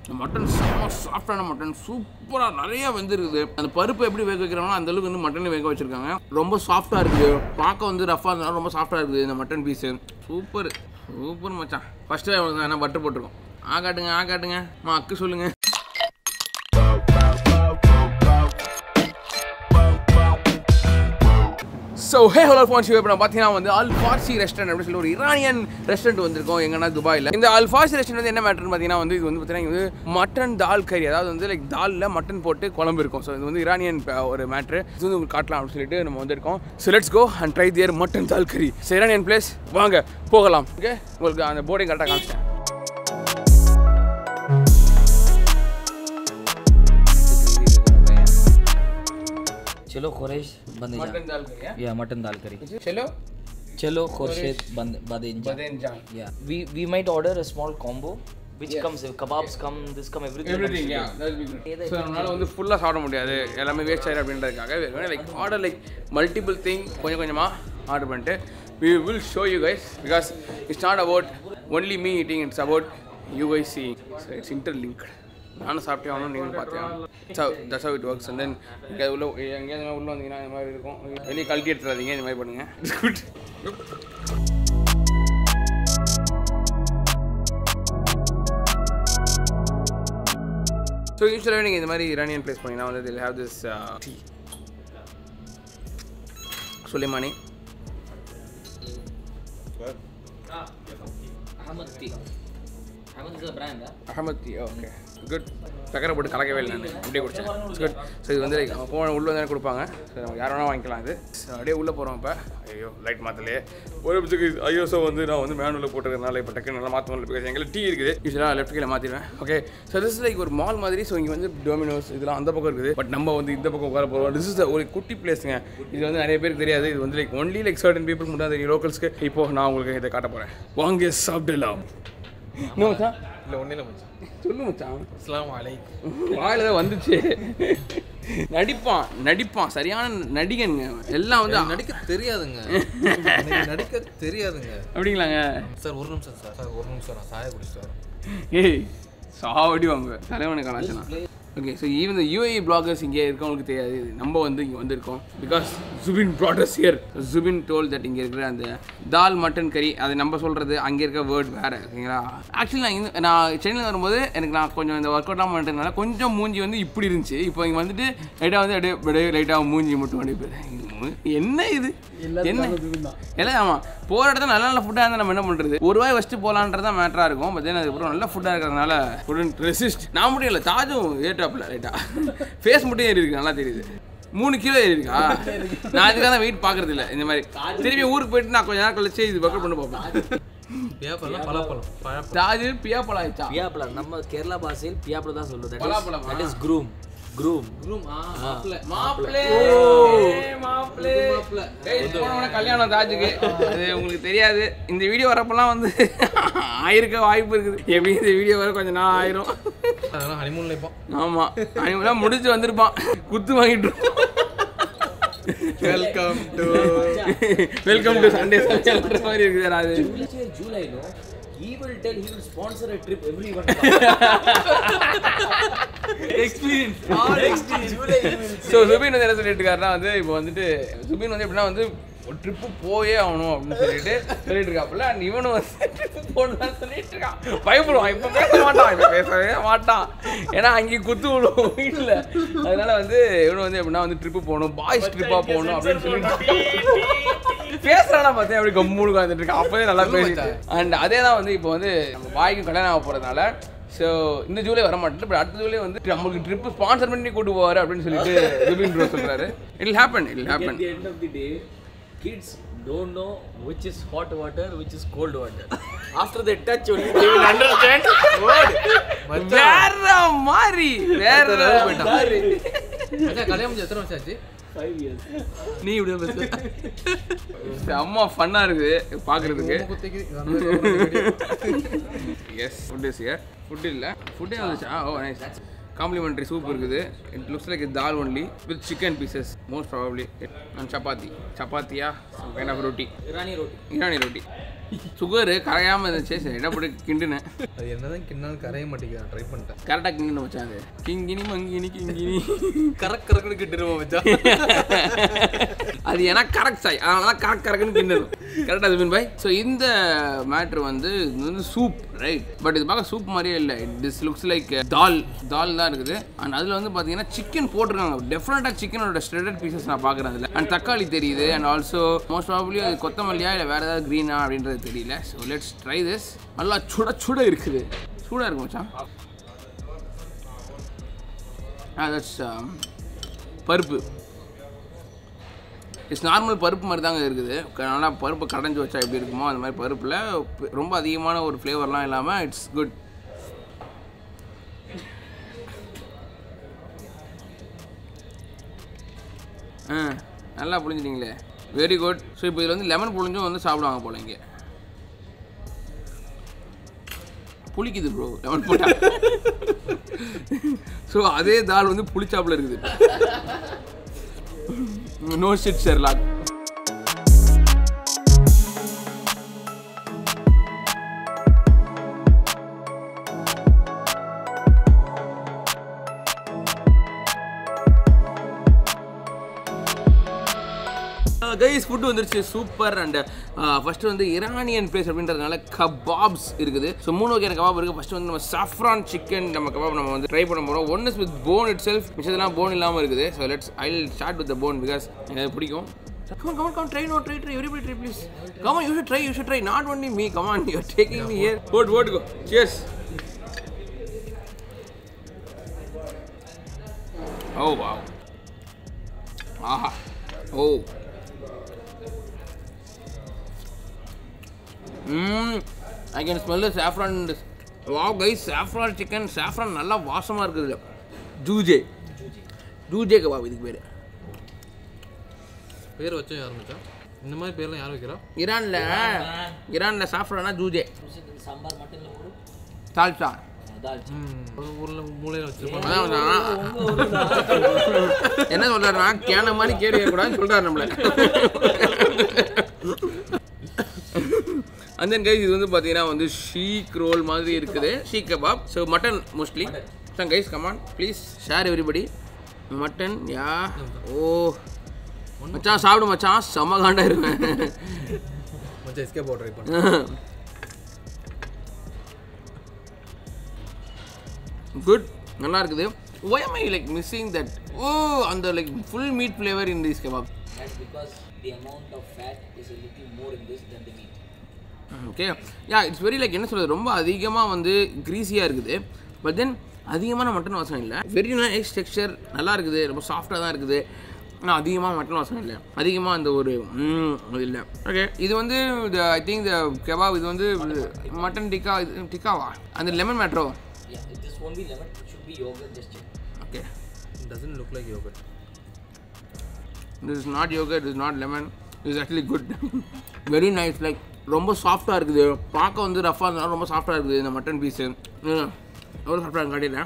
Mutton செம்ம சாஃப்டான mutton சூப்பராக நிறைய வெந்திருக்குது அந்த பருப்பு எப்படி வேக வைக்கிறாங்களோ அந்த அளவுக்கு வந்து மட்டன் வேக வச்சிருக்காங்க ரொம்ப சாஃப்டாக இருக்குது பார்க்க வந்து ரஃபாக இருந்தாலும் ரொம்ப சாஃப்டாக இருக்குது இந்த மட்டன் பீஸு சூப்பர் சூப்பர் மச்சான் ஃபஸ்ட்டு என்ன பட்டர் போட்டிருக்கோம் ஆ காட்டுங்க ஆ காட்டுங்க மா அக்கு சொல்லுங்க so hey hello phone show இப்போ நான் பார்த்தீங்கன்னா வந்து அல் ஃபார்சி ரெஸ்டாரண்ட் அப்படின்னு சொல்லி ஒரு இரானியன் ரெஸ்டாரண்ட் வந்திருக்கோம் எங்கன்னா துபாயில் இந்த அல் ஃபார்சி ரெஸ்டாரண்ட் வந்து என்ன மேட்டர்னு பார்த்தீங்கன்னா வந்து இது வந்து பார்த்தீங்கன்னா இது வந்து மட்டன் தால் கறி அதாவது வந்து லைக் தாலில் மட்டன் போட்டு குழம்பு இருக்கும் ஸோ இது வந்து இரானியன் ப- ஒரு மேட்ரு இது வந்து உங்களுக்கு காட்டலாம் அப்படின்னு சொல்லிட்டு நம்ம வந்திருக்கோம் so let's go and try their mutton dal curry so Iranian place வாங்க போகலாம் ஓகே உங்களுக்கு அந்த போர்டையும் கரெக்டாக காமிச்சிட்டேன் चलो खुरेश बंदे जान மட்டன் தால் கறியா या मटन दाल करी செலோ चलो खुर्शीद बंद बंदे जान பதேன் ஜான் yeah we we might order a small combo which comes if kebabs come this come everything everything yeah so நம்மளால வந்து ஃபுல்லாக சாப்பிட முடியாது எல்லாமே வேஸ்ட் ஆயிடும் அப்படின்றதுக்காக like order like multiple thing கொஞ்சம் கொஞ்சமாக ஆர்டர் பண்ணிட்டு we will show you guys because it's not about only me eating it's about you guys see so it's interlink நானும் சாப்பிட்டே ஆகணும் நீங்களும் பார்த்தே ஆகணும் so that's how it works and then இங்கே உள்ள எங்கேயாவது உள்ள வந்தீங்கன்னா இந்த மாதிரி இருக்கும் வெளியே கழட்டி எடுத்துறாதீங்க இந்த மாதிரி பண்ணுங்க இட்ஸ் குட் ஸோ யூஸ்வலாக நீங்கள் இந்த மாதிரி இரானியன் பிளேஸ் போனீங்கன்னா வந்து they'll have this tea sulaimani Ahmad tea Ahmad is a brand huh? Ahmad tea okay good சக்கரை போட்டு கலக்கவே இல்லை நான் அப்படியே குடித்தேன் குட் ஸோ இது வந்து லைக் போன உள்ளே வந்து கொடுப்பாங்க ஸோ நம்ம யார் வேணால் வாங்கிக்கலாம் இது So, அப்படியே உள்ளே போகிறோம் இப்போ ஐயோ லைட் மாற்றலையே ஒரு நிமிஷத்துக்கு ஐயோஸோ வந்து நான் வந்து மேனுவலில் போட்டுக்கிறதுனால இப்போ டக்குன்னு நல்லா மாற்ற முடியல பிகாஸ் எங்களுக்கு டீ இருக்குது யூஸ்வலாக லெஃப்ட் கீழே மாற்றிடுவேன் ஓகே ஸோ திஸ் லைக் ஒரு மால் மாதிரி ஸோ இங்கே வந்து டொமினோஸ் இதெல்லாம் அந்த பக்கம் இருக்குது பட் நம்ம வந்து இந்த பக்கம் உட்கார போகிறோம் திஸ் இஸ் ஒரு குட்டி பிளேஸுங்க இது வந்து நிறைய பேருக்கு தெரியாது இது வந்து like only like certain people மட்டும் தான் தெரியும் லோக்கல்ஸ்க்கு இப்போ நான் உங்களுக்கு இதை காட்ட போகிறேன் வாங்க சாப்பிடலாம் இன்னும் மச்சான் இல்லை ஒன்றும் இல்லை மச்சான் சொல்லு மச்சான் அஸ்லாம் அலைக்கும் வாயில தான் வந்துச்சு நடிப்பான் நடிப்பான் சரியான நடிகனுங்க எல்லாம் வந்து நடிக்க தெரியாதுங்க எனக்கு நடிக்க தெரியாதுங்க அப்படிங்களாங்க சார் ஒரு நிமிஷம் சார் சார் ஒரு நிமிஷம் நான் சாய குடிச்சிட்டு வரேன் ஏய் சாவடி வாங்க தலைவனை கலாச்சனா ஓகே ஸோ ஈவன் இந்த யூஏ பிளாகர்ஸ் இங்கே இருக்கவங்களுக்கு தெரியாது நம்ம வந்து இங்கே வந்திருக்கோம் because Zubin brothers here Zubin told that இங்கே இருக்கிற அந்த தால் மட்டன் கறி அது நம்ம சொல்கிறது அங்கே இருக்க வேர்ட் வேறு ஓகேங்களா ஆக்சுவலி நான் இந்த நான் சென்னையில் வரும்போது எனக்கு நான் கொஞ்சம் இந்த ஒர்க் அவுட்லாம் பண்ணுறதுனால கொஞ்சம் மூஞ்சி வந்து இப்படி இருந்துச்சு இப்போ இங்கே வந்துட்டு லைட்டாக வந்து அப்படியே அப்படியே லைட்டாக மூஞ்சி மட்டும் அப்படியே போயிடுது. என்ன இது என்ன எல்லாம் ஆமாம் போகிற இடத்துல நல்ல நல்ல ஃபுட்டாக இருந்தால் நம்ம என்ன பண்ணுறது ஒரு வாய் வச்சுட்டு போகலான்றது தான் மேட்டராக இருக்கும் பட் தென் அதுக்கப்புறம் நல்ல ஃபுட்டாக இருக்கிறதுனால ஃபுட் ரெசிஸ்ட் நான் மட்டும் இல்லை தாஜும் ஏற்றாப்புல ரைட்டா ஃபேஸ் மட்டும் ஏறி இருக்கு நல்லா தெரியுது மூணு கிலோ ஏறி இருக்கா நான் அதுக்காக தான் வெயிட் பார்க்கறது இல்லை இந்த மாதிரி திரும்பி ஊருக்கு போயிட்டு நான் கொஞ்ச நேரம் கழிச்சு இது ஒர்க் பண்ணி பார்ப்பேன் பேப்பர்லாம் பலாப்பழம் பழப்பழம் தாஜு பியாப்பழம் ஆயிடுச்சா பியாப்ளா நம்ம கேரளா பாஷையில் பியாப்ளா தான் சொல்லுவோம் that is பலாப்பழமா? that is groom groom மாப்பிள்ளை மாப்பிள்ளை ஏய், போனவன கல்யாணம் தாஜுக்கு அது உங்களுக்கு தெரியாது இந்த வீடியோ வரப்பெல்லாம் வந்து ஆயிருக்க வாய்ப்பு இருக்குது எப்படி இந்த வீடியோ வர கொஞ்ச நாள் ஆயிரும் அதெல்லாம் ஹனிமூன்ல இப்போ ஆமா அவங்களாம் முடிச்சு வந்திருப்பான் குத்து வாங்கிட்டு welcome to welcome to Sunday சொல்ற மாதிரி இருக்குது அது July no he will tell he will sponsor a trip everyone experience July he will so Zubin வந்து என்ன சொல்லிட்டு இருக்காருன்னா வந்து இப்போ வந்துட்டு சுபின் வந்து எப்படின்னா வந்து ஒரு ட்ரிப்பு போயே ஆகணும் அப்படின்னு சொல்லிட்டு சொல்லிட்டு இருக்காப்புல அண்ட் இவனும் வந்து ட்ரிப்பு போகணும்னு சொல்லிட்டு இருக்கான் பயப்படுவான் இப்போ பேச மாட்டான் இப்போ பேசவே மாட்டான் ஏன்னா அங்கே குத்து விழுவும் வீட்டில் அதனால வந்து இவனு வந்து எப்படின்னா வந்து ட்ரிப்பு போகணும் பாய்ஸ் ட்ரிப்பாக போகணும் அப்படின்னு சொல்லிட்டு பேசுறானா பார்த்தேன் அப்படி கம்முனு உட்காந்துட்டு இருக்கான் அப்போதே நல்லா பேசிட்டு அண்ட் அதே தான் வந்து இப்போ வந்து நம்ம பாய்க்கு கல்யாணம் ஆக போகிறதுனால ஸோ இந்த ஜூலை வர மாட்டேன் பட் அடுத்த ஜூலை வந்து நம்மளுக்கு ட்ரிப் ஸ்பான்சர் பண்ணி கூட்டு போவார் அப்படின்னு சொல்லிட்டு ருபின் ப்ரோ சொல்றாரு it happen it happen at the end of the day kids don't know which is hot water which is cold water after they touch only they will understand வேற மாதிரி வேற மாதிரி மச்சான் கல்யாணம் முடிஞ்சு எத்தனை வருஷம் ஆச்சு five years நீ இப்படி தான் பேசு செம்ம ஃபன்னாக இருக்குது பார்க்குறதுக்கு yes food is here food இல்லை ஃபுட்டே வந்துச்சா ஓ நைஸ் காம்ப்ளிமெண்ட்ரி சூப் இருக்குது it looks like dal only with chicken pieces most probably and chapati சப்பாத்தியா kind of roti irani roti Irani roti sugar கரையாமல் இருந்துச்சு சரி இடம் போட்டு கிண்டுனேன் அது என்னதான் கிண்ணாலும் கரைய மாட்டேங்குது ட்ரை பண்ணிட்டேன் கரெக்டாக கிண்டுன மச்சான் அது கிங்கினி மங்கினி கிங்கினி கரெக்ட் கரெக்ட்னு கிட்டுருவோம் மச்சான் அது ஏன்னா கரெக்ட் சாய் அதனால தான் கரெக்ட் கரெக்ட்னு கிண்டணும் கரெக்டாக ஜுபின் பாய் ஸோ இந்த மேட்ரு வந்து இது வந்து சூப் ரைட் பட் இது பார்க்க சூப் மாதிரியே இல்லை this looks like dal dal தான் இருக்குது அண்ட் அதில் வந்து பார்த்தீங்கன்னா சிக்கன் போட்டிருக்காங்க டெஃபினட்டாக சிக்கனோட ஸ்ட்ரெடட் பீசஸ் நான் பார்க்குறேன் அதில் அண்ட் தக்காளி தெரியுது அண்ட் ஆல்சோ மோஸ்ட் ப்ராபப்ளி அது கொத்தமல்லியா இல்லை வேறு ஏதாவது க்ரீனா அப்படின்றது தெரியல ஸோ லெட்ஸ் ட்ரை திஸ் நல்லா சுட சுட இருக்குது சூடாக இருக்கும் மச்சான் ஆ that's paruppu it's normal paruppu மாதிரி தாங்க இருக்குது க- நல்லா பருப்பு கடைஞ்சி வச்சா எப்படி இருக்குமோ அந்த மாதிரி பருப்பில் ப- ரொம்ப அதிகமான ஒரு ஃப்ளேவர்லாம் இல்லாமல் இட்ஸ் குட் ஆ நல்லா புழிஞ்சிட்டிங்களே வெரி குட் ஸோ இப்போ இதில் வந்து லெமன் புழிஞ்சும் வந்து சாப்பிடுவாங்க போல இங்கே புளிக்குது ப்ரோ லெமன் போட்டா ஸோ அதே தால் வந்து புளிச்சாப்புல இருக்குது no shit Sherlock guys food வந்துருச்சு சூப்பர் அண்ட் ஃபர்ஸ்ட் வந்து இரானியன் பிளேஸ் அப்படின்றதுனால கபாப்ஸ் இருக்குது ஸோ மூணு வகையான கபாப் இருக்குது ஃபர்ஸ்ட் வந்து நம்ம சாஃப்ரான் சிக்கன் நம்ம கபாப் நம்ம வந்து ட்ரை பண்ண போகிறோம் one is with bone itself மிச்சதெல்லாம் போன் இல்லாமல் இருக்குது so let's I start with the bone because எனக்கு அது பிடிக்கும் Come on, come on, come on, try, no, try, try, everybody try, please. Come on, you should try, you should try, not only me, come on, you're taking me here. Vote, vote, go. Cheers. Oh, wow. Aha. Oh. Mmm. I can smell the saffron. in this. Wow, guys, saffron chicken, saffron நல்லா வாசமாக இருக்குது ஜூஜே ஜூஜே kebab இதுக்கு பேர் பேர் வச்சோம் யார் மச்சான் இந்த மாதிரி பேர்லாம் யார் வைக்கிறா ஈரானில் ஈரானில் சாஃப்ரானா ஜூஜே சாம்பார் மட்டன்ல ஒரு சால்சா தால்ச்சி ம் ஊரில் மூலையில் வச்சிருப்பாங்க அதான் நான் என்ன சொல்றாருன்னா கேன மாதிரி கேடு கூடாதுன்னு சொல்றாரு நம்மள அந்த கைஸ் இது வந்து பார்த்தீங்கன்னா வந்து ஷீக் ரோல் மாதிரி இருக்குது seekh kebab so mutton mostly so guys come on please share everybody mutton yeah oh மச்சான் சாப்பிடு மச்சான் செம்ம காண்டா இருவேன் மச்சான் எஸ்கே போட் ட்ரை பண்ணு குட் நல்லா இருக்குது why am I like missing that oh அந்த like full meat flavour in this kebab That's because the amount of fat is a little more in this than the meat. Okay yeah it's very like என்ன சொல்கிறது ரொம்ப அதிகமாக வந்து க்ரீஸியாக இருக்குது but then அதிகமான mutton வாசம் இல்லை வெரி நைஸ் டெக்ஸ்சர் நல்லா இருக்குது ரொம்ப சாஃப்டாக தான் இருக்குது ஆனால் அதிகமாக மட்டன் வாசம் இல்லை அதிகமாக அந்த ஒரு ம், அது இல்லை ஓகே இது வந்து ஐ திங்க் த கெபாப் இது வந்து மட்டன் டிக்கா இது டிக்காவா அந்த லெமன் மேட்ரோ Yeah, this won't be lemon, it should be yogurt, just check. Okay doesn't look like yogurt this is not yogurt is not lemon is actually good very nice like ரொம்ப சாஃப்டாக இருக்குது பார்க்க வந்து ரஃபாக இருந்தாலும் ரொம்ப சாஃப்டாக இருக்குது இந்த மட்டன் பீஸு எவ்வளோ சாஃப்டாக காட்டிடுறேன்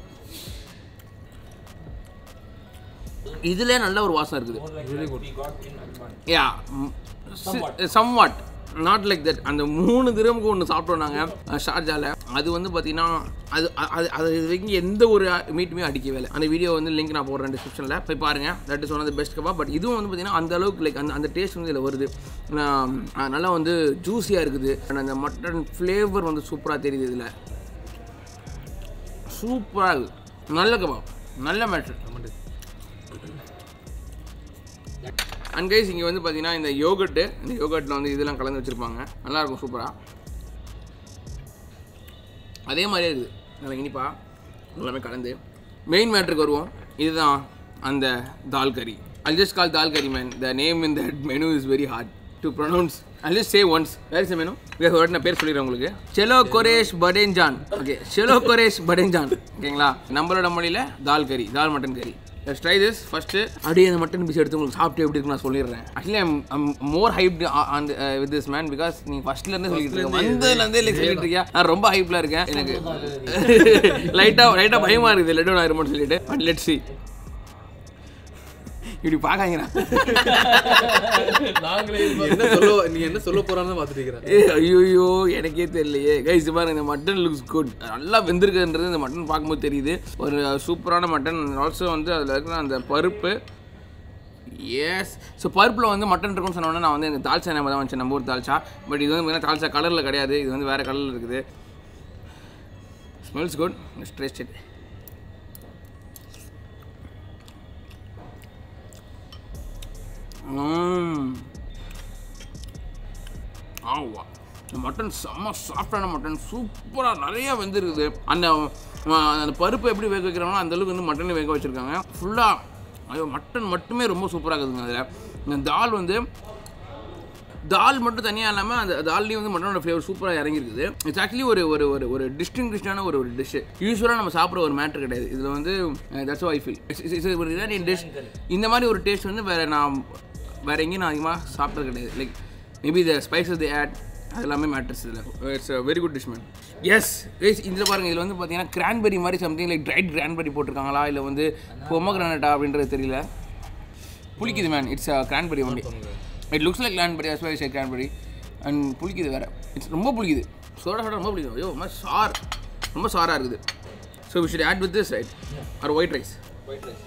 இதில் நல்ல ஒரு வாசம் இருக்குது really good. Yeah somewhat not like that அந்த மூணு திரமுக்கு ஒன்று சாப்பிட்டோம் நாங்கள் ஷார்ஜாவில் அது வந்து பார்த்தீங்கன்னா அது அ- அது அது இது வரைக்கும் எந்த ஒரு மீட்டுமே அடிக்கவே இல்லை அந்த வீடியோ வந்து லிங்க் நான் போடுறேன் டிஸ்கிரிப்ஷனில் போய் பாருங்கள் that is one of the best kebab but இதுவும் வந்து பார்த்தீங்கன்னா அந்த அளவுக்கு லைக் அந்த அந்த டேஸ்ட் வந்து இதில் வருது ஆம், அஹ் நல்லா வந்து ஜூஸியாக இருக்குது and அந்த மட்டன் ஃப்ளேவர் வந்து சூப்பராக தெரியுது இதில் சூப்பராக இருக்குது நல்ல கபாப் நல்ல மேட்ரு அண்ட் கைஸ் இங்கே வந்து பார்த்தீங்கன்னா இந்த யோகர்ட்டு இந்த யோகர்ட்டில் வந்து இதெல்லாம் கலந்து வச்சுருப்பாங்க நல்லாயிருக்கும் சூப்பராக அதே மாதிரியே இருக்குது நல்லா இனிப்பா எல்லாமே கலந்து மெயின் மேட்ருக்கு வருவோம் இதுதான் அந்த தால் கறி I'll just call dal curry man the name in that menu is very hard to pronounce I'll just say once where is the menu ஒரு நான் பேர் சொல்லிடுறேன் உங்களுக்கு chelo khoresh bademjan okay chelo khoresh bademjan ஓகேங்களா நம்மளோட மொழியில் தால் கறி தால் மட்டன் கறி லெட்ஸ் ட்ரை திஸ் ஃபர்ஸ்ட் அப்படியே அந்த மட்டன் பீஸ் எடுத்து உங்களுக்கு சாப்பிட்டு எப்படி இருக்குன்னு நான் சொல்லிடுறேன் actually I'm more hype on with this man because நீ ஃபர்ஸ்ட்ல இருந்தே சொல்லிட்டு இருக்க வந்ததுல இருந்தே சொல்லிட்டு இருக்கியா நான் ரொம்ப ஹைப்ல இருக்கேன் எனக்கு லைட்டா லைட்டா பயமா இருக்குது லெட் ஆயிருமோன்னு சொல்லிட்டு பட் லெட் சி இப்படி பார்க்காங்கண்ணா நாங்களே நீ என்ன சொல்ல நீ என்ன சொல்ல போறான்னு பார்த்துட்டு இருக்கிறேன் ஏ ஐயோ எனக்கே தெரியலையே கைஸ் பாருங்க இந்த மட்டன் லுக்ஸ் குட் நல்லா வெந்திருக்குன்றது இந்த மட்டன் பார்க்கும்போது தெரியுது ஒரு சூப்பரான மட்டன் ஆல்சோ வந்து அதில் இருக்கிற அந்த பருப்பு எஸ் ஸோ பருப்பில் வந்து மட்டன் இருக்கும்னு சொன்னோன்னே நான் வந்து எனக்கு தால்ச்சா ஞாபகம் தான் வந்துச்சு நம்ம ஊர் தால்ச்சா பட் இது வந்து பார்த்தீங்கன்னா தால்ச்சா கலரில் கிடையாது இது வந்து வேறு கலரில் இருக்குது ஸ்மெல்ஸ் குட் ஸ்ட்ரெஸ் இட் ஆவா இந்த மட்டன் செம்ம சாஃப்டான மட்டன் சூப்பராக நிறைய வெந்திருக்குது அந்த அஹ், அந்த பருப்பு எப்படி வேக வைக்கிறாங்களோ அந்த அளவுக்கு வந்து மட்டனை வேக வச்சுருக்காங்க ஃபுல்லாக ஐயோ மட்டன் மட்டுமே ரொம்ப சூப்பராக இருக்குதுங்க அதில் இந்த தால் வந்து தால் மட்டும் தனியாக இல்லாமல் அந்த தால்லையும் வந்து மட்டனோட ஃப்ளேவர் சூப்பராக இறங்கிருக்குது இட்ஸ் ஆக்சுவலி ஒரு ஒரு ஒரு ஒரு டிஸ்டிங்விஷ்டான ஒரு ஒரு டிஷ்ஷு யூஸ்வலாக நம்ம சாப்பிட்ற ஒரு மேட்ரு கிடையாது இதில் வந்து தட்ஸ் ஐ ஃபீல் ஒரு இதான டிஷ் இந்த மாதிரி ஒரு டேஸ்ட் வந்து வேறு நான் வேறு எங்கேயும் நான் அதிகமாக சாப்பிட்டது கிடையாது like maybe the spices they add அது எல்லாமே மேட்டர்ஸ் இதில் it's very good dish man yes guys இதில் பாருங்கள் இதில் வந்து பார்த்தீங்கன்னா கிரான்பெரி மாதிரி சம்திங் லைக் ட்ரைட் கிரான்பெரி போட்டிருக்காங்களா இல்லை வந்து பொமக்ரானட்டா அப்படின்றது தெரியல புளிக்குது man it's cranberry only it looks like cranberry as well cranberry and புளிக்குது வேறு இட்ஸ் ரொம்ப புளிக்குது சோடா சோடா ரொம்ப புளிக்கும் ஐயோ ரொம்ப சார் ரொம்ப சாராக இருக்குது so we should add with this right or white rice white rice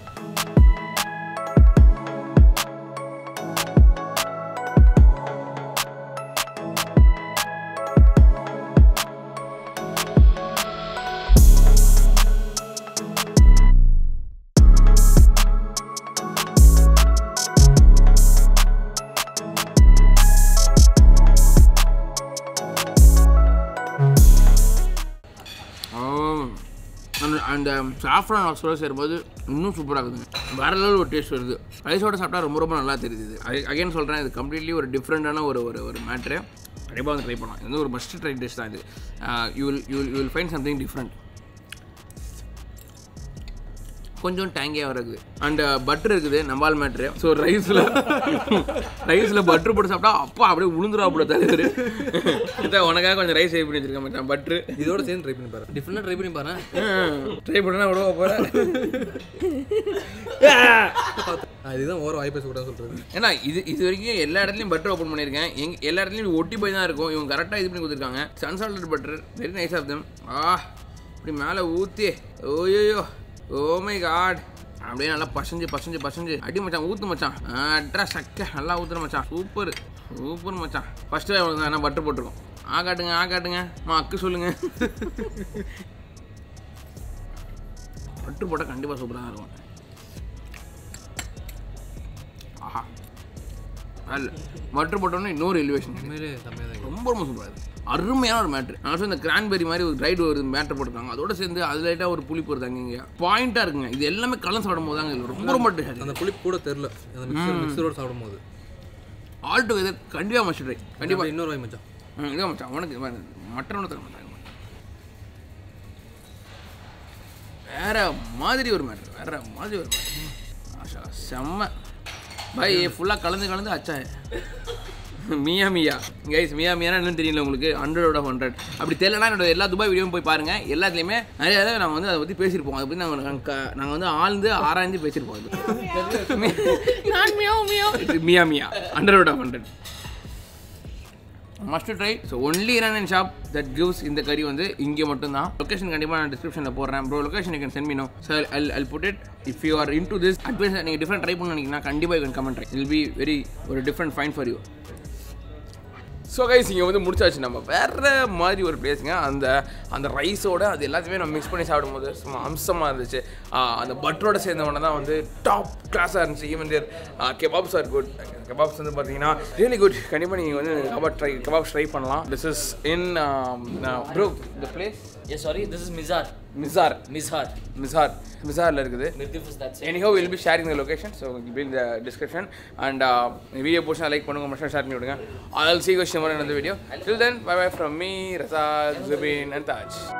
அந்த அந்த சாஃப்ரான் ஆக்ஸோட சேரும்போது இன்னும் சூப்பராக இருக்குதுங்க வேற லெவல் ஒரு டேஸ்ட் வருது ரைஸோட சாப்பிட்டா ரொம்ப ரொம்ப நல்லா தெரியுது இது அகைன் சொல்கிறேன் இது கம்ப்ளீட்லி ஒரு டிஃப்ரெண்ட்டான ஒரு ஒரு ஒரு மேட்ரு கண்டிப்பாக வந்து ட்ரை பண்ணலாம் இது வந்து ஒரு மஸ்ட் ட்ரை டிஷ் தான் இது you will you will you will find something different கொஞ்சம் டேங்கியாக இருக்குது அண்ட் பட்டர் இருக்குது நம்பால் மேட்ரு ஸோ ரைஸில் ரைஸில் பட்டர் போட்டு சாப்பிட்டா அப்பா அப்படியே உளுந்துரா போல தலைவர் இதான் உனக்காக கொஞ்சம் ரைஸ் சேவ் பண்ணி வச்சிருக்கேன் மச்சான் பட்ரு இதோட சேர்ந்து ட்ரை பண்ணி பாரு டிஃப்ரெண்டாக ட்ரை பண்ணி பாரு ட்ரை பண்ணா விடுவா போகிறேன் இதுதான் ஓர வாய் பேசக்கூடாது சொல்றது ஏன்னா இது இது வரைக்கும் எல்லா இடத்துலையும் பட்டர் ஓப்பன் பண்ணியிருக்கேன் எங் எல்லா இடத்துலையும் இது ஒட்டி போய் தான் இருக்கும் இவங்க கரெக்டாக இது பண்ணி கொடுத்துருக்காங்க unsalted butter very nice of them ஆ இப்படி மேலே ஊற்றி ஓயோயோ ஓ மை காட் அப்படியே நல்லா பசஞ்சு பசஞ்சு பசஞ்சு அடி மச்சான் ஊத்து மச்சான் அட்ரா சக்க நல்லா ஊத்துற மச்சான் சூப்பர் சூப்பர் மச்சான் ஃபஸ்ட்டு அவ்வளோ தான் பட்டர் போட்டிருக்கோம் ஆ காட்டுங்க ஆ காட்டுங்க மா அக்கு சொல்லுங்க பட்டர் போட்டால் கண்டிப்பாக சூப்பராக தான் இருக்கும் ஆஹா அல்ல மட்டர் போட்டோன்னே இன்னொரு எலிவேஷன் உண்மையிலே செம்மையாக தான் ரொம்ப ரொம்ப சூப்பராக இருக்குது அருமையான ஒரு மேட்ரு நான் சொன்ன இந்த கிரான்பெரி மாதிரி ஒரு ரைடு ஒரு மேட்டர் போட்டிருக்காங்க அதோட சேர்ந்து அது லைட்டாக ஒரு புளிப்பு வருதாங்க இங்கே பாயிண்ட்டாக இருக்குங்க இது எல்லாமே கலந்து சாப்பிடும் போது தாங்க இது ரொம்ப ரொம்ப டேஸ்ட் அந்த புளிப்பு கூட தெரில அந்த மிக்சர் மிக்சரோட சாப்பிடும் போது ஆல் டுகெதர் கண்டிப்பாக மஸ்ட் ட்ரை கண்டிப்பாக கண்டிப்பாக இன்னொரு வாய் மச்சான் ம் இதான் மச்சான் உனக்கு மட்டன் ஒன்று தர மாட்டாங்க வேற மாதிரி ஒரு மேட்ரு வேற மாதிரி ஒரு மேட்ரு ஆஷா செம்ம பை ஃபுல்லாக கலந்து கலந்து அச்சா மியா மியா கைஸ் மியா மியானா என்னன்னு தெரியல உங்களுக்கு ஹண்ட்ரட் ஆஃப் ஹண்ட்ரட் அப்படி தெரியலனா என்னோட எல்லா துபாய் வீடியோவும் போய் பாருங்க எல்லாத்துலேயுமே நிறைய தடவை நாங்கள் வந்து அதை பற்றி பேசியிருப்போம் அதை பற்றி நாங்கள் நாங்கள் வந்து ஆழ்ந்து ஆராய்ந்து பேசியிருப்போம் அது நான் மியா மியா மியா மியா hundred of hundred must try so only Iran shop that gives இந்த கறி வந்து இங்கே மட்டும்தான் லொகேஷன் கண்டிப்பாக நான் டிஸ்கிரிப்ஷனில் போடுறேன் bro location you can send me no sir I'll I'll put it if you are into this advice நீங்கள் டிஃப்ரெண்ட் ட்ரை பண்ண நினைக்கிறீங்கன்னா கண்டிப்பாக you can comment try I'll be very ஒரு different fine for you so guys இங்கே வந்து முடிச்சாச்சு நம்ம வேறு மாதிரி ஒரு பிளேஸுங்க அந்த அந்த ரைஸோட அது எல்லாத்தையுமே நம்ம மிக்ஸ் பண்ணி சாப்பிடும்போது சும்மா அம்சமாக இருந்துச்சு ஆஹ் அந்த பட்டரோட சேர்ந்த உடனே தான் வந்து டாப் கிளாஸாக இருந்துச்சு even there kebabs are good kebabs வந்து பார்த்தீங்கன்னா ரியலி குட் கண்டிப்பாக நீங்கள் வந்து கபாப் ட்ரை கபாப்ஸ் ட்ரை பண்ணலாம் this is in bro the place Yes, sorry, this is Mizar. Mizhar Mizhar. Mizhar மிசாரில் இருக்குது Mirtif is that's it. anyhow we'll be sharing the location so it will be in the description and uh, video portion like பண்ணுங்க must share பண்ணி விடுங்க i'll see you guys tomorrow in another video till then bye bye from me Razak Zubin and Taj